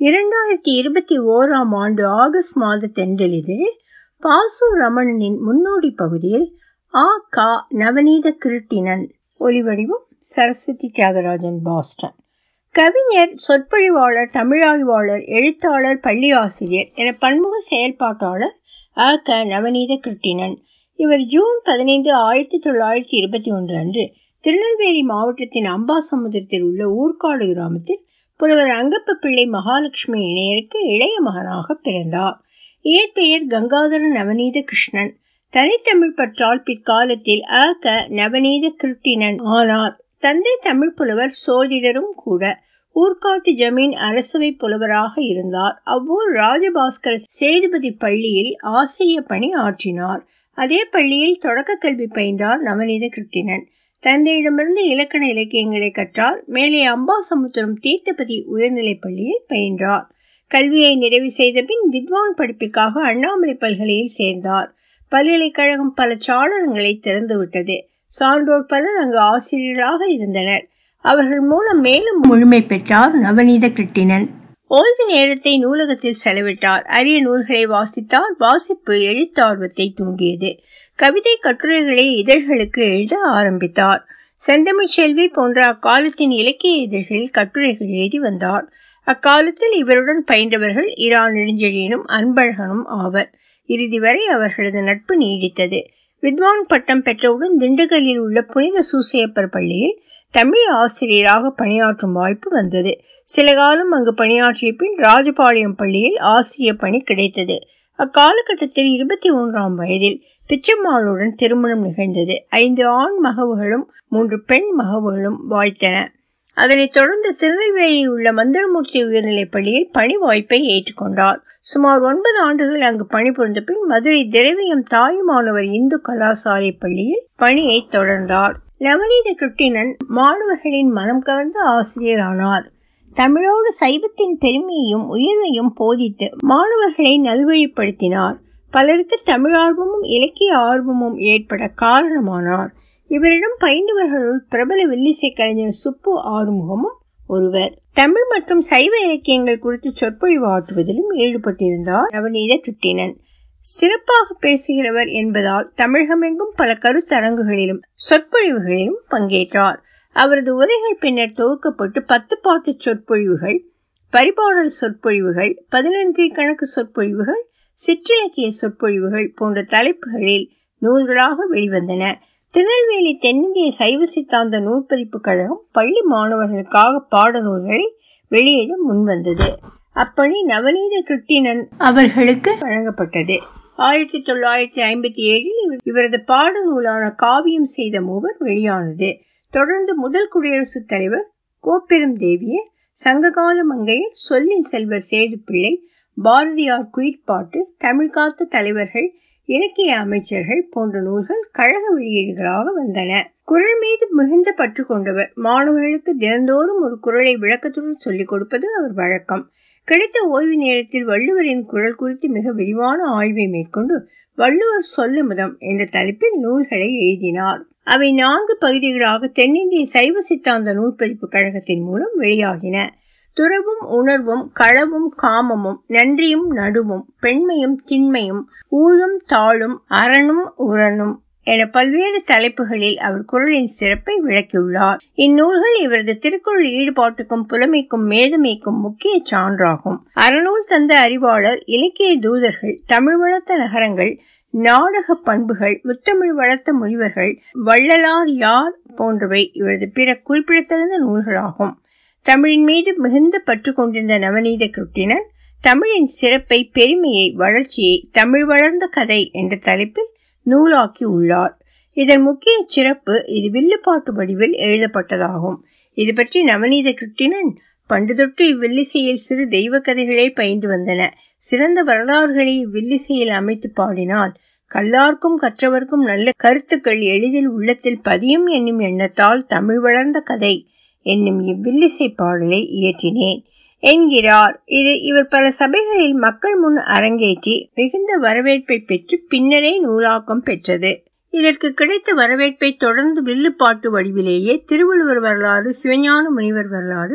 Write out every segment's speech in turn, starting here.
இரண்டாயிரத்தி இருபத்தி ஓராம் ஆண்டு ஆகஸ்ட் மாத தென்றலிதழில் பாசு ரமணனின் முன்னோடி பகுதியில் ஆ கா நவநீத கிருட்டினன் ஒலிவடிவம் சரஸ்வதி தியாகராஜன் பாஸ்டன் கவிஞர் சொற்பொழிவாளர் தமிழாய்வாளர் எழுத்தாளர் பள்ளி ஆசிரியர் என பன்முக செயல்பாட்டாளர் அ க நவநீத கிருட்டினன் இவர் ஜூன் பதினைந்து ஆயிரத்தி தொள்ளாயிரத்தி இருபத்தி ஒன்று அன்று திருநெல்வேலி மாவட்டத்தின் அம்பாசமுத்திரத்தில் உள்ள ஊர்காடு கிராமத்தில் புலவர் அங்கப்ப பிள்ளை மகாலட்சுமி இணையருக்கு இளைய மகனாக பிறந்தார் இயற்பெயர் கங்காதர நவநீத கிருஷ்ணன் தனித்தமிழ் பற்றால் பிற்காலத்தில் அ க நவநீத கிருட்டினன் ஆனார் தந்தை தமிழ் புலவர் சோதிடரும் கூட ஊர்காட்டு ஜமீன் அரசவை புலவராக இருந்தார் அவ்வூர் ராஜபாஸ்கர சேதுபதி பள்ளியில் ஆசிரிய பணி ஆற்றினார் அதே பள்ளியில் தொடக்க கல்வி பயின்றார் நவநீத கிருட்டினன் தந்தையிடமிருந்து இலக்கண இலக்கியங்களை கற்றார் மேலே அம்பாசமுத்திரம் தீர்த்தபதி உயர்நிலைப் பள்ளியில் பயின்றார் கல்வியை நிறைவு செய்த பின் வித்வான் படிப்பிற்காக அண்ணாமலை பல்கலையில் சேர்ந்தார் பல்கலைக்கழகம் பல சாளரங்களை திறந்துவிட்டது சான்றோர் பலர் அங்கு ஆசிரியர்களாக இருந்தனர் அவர்கள் மூலம் மேலும் முழுமை பெற்றார் நவநீத கிருட்டினன் ஓய்வு நேரத்தை நூலகத்தில் செலவிட்டார் அரிய நூல்களை வாசித்தார் வாசிப்பு எழுத்தார்வத்தை தூண்டியது கவிதை கட்டுரைகளை இதழ்களுக்கு எழுத ஆரம்பித்தார் செந்தமிழ் செல்வி போன்ற அக்காலத்தின் இலக்கிய இதழ்களில் கட்டுரைகள் எழுதி வந்தார் அக்காலத்தில் இவருடன் பயின்றவர்கள் இரா நெடுஞ்செழியனும் அன்பழகனும் ஆவர் இறுதி வரை அவர்களது நட்பு நீடித்தது வித்வான் பட்டம் பெற்றவுடன் திண்டுக்கல்லில் உள்ள புனித சூசையப்பர் பள்ளியில் தமிழ் ஆசிரியராக பணியாற்றும் வாய்ப்பு வந்தது சில காலம் அங்கு பணியாற்றிய பின் ராஜபாளையம் பள்ளியில் ஆசிரியர் பணி கிடைத்தது அக்காலகட்டத்தில் இருபத்தி ஒன்றாம் வயதில் பிச்சம்மாளுடன் திருமணம் நிகழ்ந்தது ஐந்து ஆண் மகவுகளும் மூன்று பெண் மகவுகளும் வாய்த்தன அதனைத் தொடர்ந்து திருநெல்வேலியில் உள்ள மந்திரமூர்த்தி உயர்நிலைப் பள்ளியில் பணி வாய்ப்பை ஏற்றுக்கொண்டார் சுமார் ஒன்பது ஆண்டுகள் அங்கு பணிபுரிந்த பின் மதுரை திரவியம் தாயுமானவர் இந்து கலாசாலை பள்ளியில் பணியை தொடர்ந்தார் நவநீத கிருட்டினன் மாணவர்களின் மனம் கவர்ந்த ஆசிரியரானார் தமிழோடு சைவத்தின் பெருமையையும் உயர்வையும் போதித்து மாணவர்களை நல்வழிப்படுத்தினார் பலருக்கு தமிழ் ஆர்வமும் இலக்கிய ஆர்வமும் ஏற்பட காரணமானார் இவரிடம் பயின்றவர்களுள் பிரபல வில்லிசை கலைஞர் சுப்பு ஆறுமுகமும் ஒருவர் தமிழ் மற்றும் சைவ இலக்கியங்கள் குறித்து சொற்பொழிவு ஆற்றுவதிலும் ஈடுபட்டிருந்தார் நவநீத கிருட்டினன் சிறப்பாக பேசுகிறவர் என்பதால் தமிழகமெங்கும் பல கருத்தரங்குகளிலும் சொற்பொழிவுகளிலும் பங்கேற்றார் அவரது உரைகள் பின்னர் தொகுக்கப்பட்டு பத்து பாட்டு சொற்பொழிவுகள் பரிபாடல் சொற்பொழிவுகள் பதினெண்கை கணக்கு சொற்பொழிவுகள் சிற்றிலக்கிய சொற்பொழிவுகள் போன்ற தலைப்புகளில் நூல்களாக வெளிவந்தன திருநெல்வேலி தென்னிந்திய சைவ சித்தாந்த நூற்பதிப்பு கழகம் பள்ளி மாணவர்களுக்காக பாடநூல்களை வெளியிட முன்வந்தது அப்பணி நவநீத கிருட்டினன் அவர்களுக்கு வழங்கப்பட்டது ஆயிரத்தி தொள்ளாயிரத்தி ஐம்பத்தி ஏழில் இவரது பாடநூலான காவியம் செய்த மூவர் வெளியானது தொடர்ந்து முதல் குடியரசுத் தலைவர் கோப்பெரும் தேவியர் சங்ககால மங்கையர் சொல்லின் செல்வர் சேது பிள்ளை பாரதியார் குயிர்பாட்டு தமிழ் காத்த தலைவர்கள் இலக்கிய அமைச்சர்கள் போன்ற நூல்கள் கழக வெளியீடுகளாக வந்தன குரல் மீது மிகுந்த பற்று கொண்டவர் மாணவர்களுக்கு தினந்தோறும் ஒரு குரலை விளக்கத்துடன் சொல்லிக் கொடுப்பது அவர் வழக்கம் கிடைத்த ஓய்வு நேரத்தில் வள்ளுவரின் குரல் குறித்து மிக விரிவான ஆய்வை மேற்கொண்டு வள்ளுவர் சொல்லுமுதம் என்ற தலைப்பில் நூல்களை எழுதினார் அவை நான்கு பகுதிகளாக தென்னிந்திய சைவ சித்தாந்த நூற்பதிப்பு கழகத்தின் மூலம் வெளியாகின துறவும் உணர்வும் களவும் காமமும் நன்றியும் நடுவும் பெண்மையும் திண்மையும் ஊழும் தாளும் அரணும் உரணும் என பல்வேறு தலைப்புகளில் அவர் குரலின் சிறப்பை விளக்கியுள்ளார் இந்நூல்கள் இவரது திருக்குறள் ஈடுபாட்டுக்கும் புலமைக்கும் மேதமைக்கும் முக்கிய சான்றாகும் அறநூல் தந்த அறிவாளர் இலக்கிய தூதர்கள் தமிழ் வளர்த்த நகரங்கள் நாடக பண்புகள் முத்தமிழ் வளர்த்த முனிவர்கள் வள்ளலார் யார் போன்றவை இவரது பிற குறிப்பிடத்தகுந்த நூல்களாகும் தமிழின் மீது மிகுந்த பற்று கொண்டிருந்த நவநீத கிருட்டினன் தமிழின் சிறப்பை பெருமையை வளர்ச்சியை தமிழ் வளர்ந்த கதை என்ற தலைப்பில் நூலாக்கி உள்ளார் இதன் முக்கிய சிறப்பு இது வில்லுப்பாட்டு வடிவில் எழுதப்பட்டதாகும் இது பற்றி நவநீத கிருட்டினன் பண்டு தொட்டு இவ்வில்லிசையில் சிறு தெய்வ கதைகளே பயின்று வந்தன சிறந்த வரலாறுகளை இவ்வில்லிசையில் அமைத்து பாடினால் கல்லார்க்கும் கற்றவர்க்கும் நல்ல கருத்துக்கள் எளிதில் உள்ளத்தில் பதியும் என்னும் எண்ணத்தால் தமிழ் வளர்ந்த கதை என்னும் இவ்வில்லிசை பாடலை இயற்றினேன் என்கிறார் இது இவர் பல சபைகளில் மக்கள் முன் அரங்கேற்றி மிகுந்த வரவேற்பை பெற்று பின்னரே நூலாக்கம் பெற்றது இதற்கு கிடைத்த வரவேற்பை தொடர்ந்து வில்லுப்பாட்டு வடிவிலேயே திருவள்ளுவர் வரலாறு சிவஞான முனிவர் வரலாறு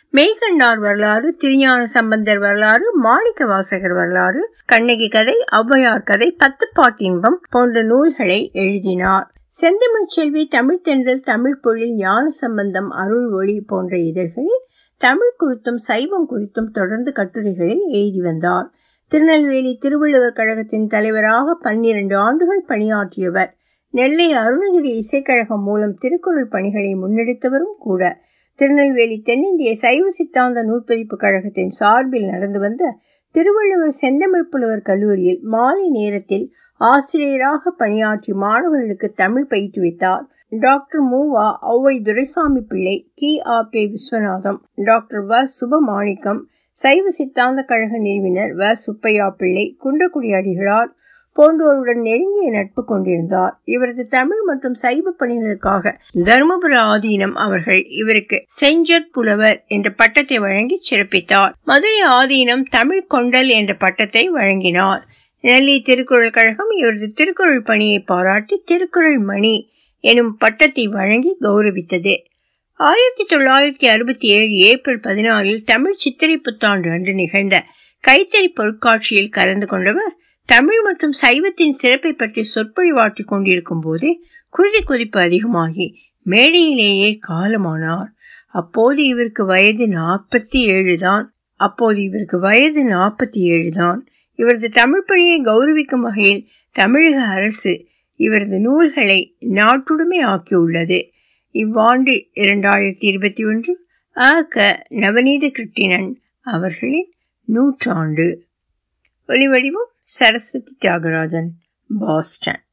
மெய்கண்டார் வரலாறு திருஞான சம்பந்தர் வரலாறு மாணிக்க வாசகர் வரலாறு கண்ணகி கதை ஔவையார் கதை பத்துப்பாட்டின்பம் போன்ற நூல்களை எழுதினார் செந்தமிழ் செல்வி தமிழ் தென்றல் தமிழ் பொழில் ஞான சம்பந்தம் அருள் ஒளி போன்ற இதழ்களில் தமிழ் குறித்தும் சைவம் குறித்தும் தொடர்ந்து கட்டுரைகளை எழுதி வந்தார் திருநெல்வேலி திருவள்ளுவர் கழகத்தின் தலைவராக பன்னிரண்டு ஆண்டுகள் பணியாற்றியவர் நெல்லை அருணகிரி இசைக்கழகம் மூலம் திருக்குறள் பணிகளை முன்னெடுத்தவரும் கூட திருநெல்வேலி தென்னிந்திய சைவ சித்தாந்த நூற்பதிப்பு கழகத்தின் சார்பில் நடந்து வந்த திருவள்ளுவர் செந்தமிழ் புலவர் கல்லூரியில் மாலை நேரத்தில் ஆசிரியராக பணியாற்றி மாணவர்களுக்கு தமிழ் பயிற்றுவித்தார் டாக்டர் மூவா ஔவை துரைசாமி பிள்ளை கி ஆ பே விஸ்வநாதம் டாக்டர் வ சுபமாணிக்கம் சைவ சித்தாந்த கழக நிறுவினர் வ சுப்பையா பிள்ளை குன்றக்குடி அடிகளார் போன்றோருடன் நெருங்கிய நட்பு கொண்டிருந்தார் இவரது தமிழ் மற்றும் சைவ பணிகளுக்காக தருமபுர ஆதீனம் அவர்கள் இவருக்கு செஞ்சற் புலவர் என்ற பட்டத்தை வழங்கி சிறப்பித்தார் மதுரை ஆதீனம் தமிழ் கொண்டல் என்ற பட்டத்தை வழங்கினார் நெல்லை திருக்குறள் கழகம் இவரது திருக்குறள் பணியை பாராட்டி திருக்குறள் மணி எனும் பட்டத்தை வழங்கி கௌரவித்தது ஆயிரத்தி தொள்ளாயிரத்தி அறுபத்தி ஏழு ஏப்ரல் பதினாலில் தமிழ் சித்திரை புத்தாண்டு அன்று நிகழ்ந்த கைத்தறி பொருட்காட்சியில் கலந்து கொண்டவர் தமிழ் மற்றும் சைவத்தின் சிறப்பை பற்றி சொற்பொழிவாற்றி கொண்டிருக்கும் போதே குருதி கொதிப்பு அதிகமாகி மேடையிலேயே காலமானார் அப்போது இவருக்கு வயது நாற்பத்தி ஏழு தான் அப்போது இவருக்கு வயது நாற்பத்தி ஏழு தான் இவரது தமிழ் பணியை கௌரவிக்கும் வகையில் தமிழக அரசு இவரது நூல்களை நாட்டுடைமை ஆக்கியுள்ளது இவ்வாண்டு இரண்டாயிரத்தி இருபத்தி ஒன்று அ க நவநீத கிருட்டிணன் அவர்களின் நூற்றாண்டு ஒலிவடிவம் சரஸ்வதி தியாகராஜன் பாஸ்டன்